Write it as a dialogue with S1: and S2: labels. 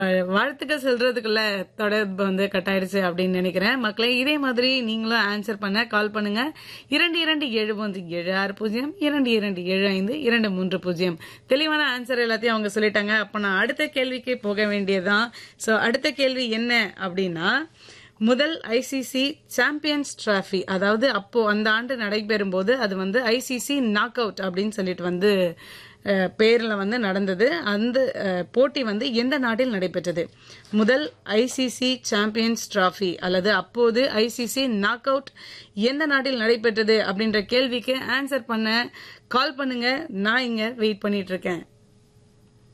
S1: அஹ், வாழ்த்துக்கள் சொல்றதுக்குள்ள தொடர்பு வந்து கட் ஆயிடுச்சு அப்படின்னு நினைக்கிறேன் மக்களே இதே மாதிரி நீங்களும் ஆன்சர் பண்ண கால் பண்ணுங்க இரண்டு இரண்டு ஏழு ஒன்று ஏழு ஆறு பூஜ்ஜியம் இரண்டு இரண்டு ஏழு ஐந்து இரண்டு மூன்று பூஜ்ஜியம் தெளிவான ஆன்சர் எல்லாத்தையும் அவங்க சொல்லிட்டாங்க அப்ப நான் அடுத்த கேள்விக்கு போக வேண்டியதுதான் சோ அடுத்த கேள்வி என்ன அப்படின்னா முதல் ஐசிசி சாம்பியன்ஸ் டிராஃபி அதாவது அப்போ அந்த ஆண்டு நடைபெறும் போது அது வந்து ஐசிசி நாக் அவுட் அப்படின்னு சொல்லிட்டு வந்து அஹ், பேர்ல வந்து நடந்தது அந்த அஹ், போட்டி வந்து எந்த நாட்டில் நடைபெற்றது முதல் ஐசிசி சாம்பியன்ஸ் டிராஃபி அல்லது அப்போது ஐசிசி நாக் அவுட் எந்த நாட்டில் நடைபெற்றது அப்படின்ற கேள்விக்கு ஆன்சர் பண்ண கால் பண்ணுங்க நான் இங்க வெயிட் பண்ணிட்டு இருக்கேன்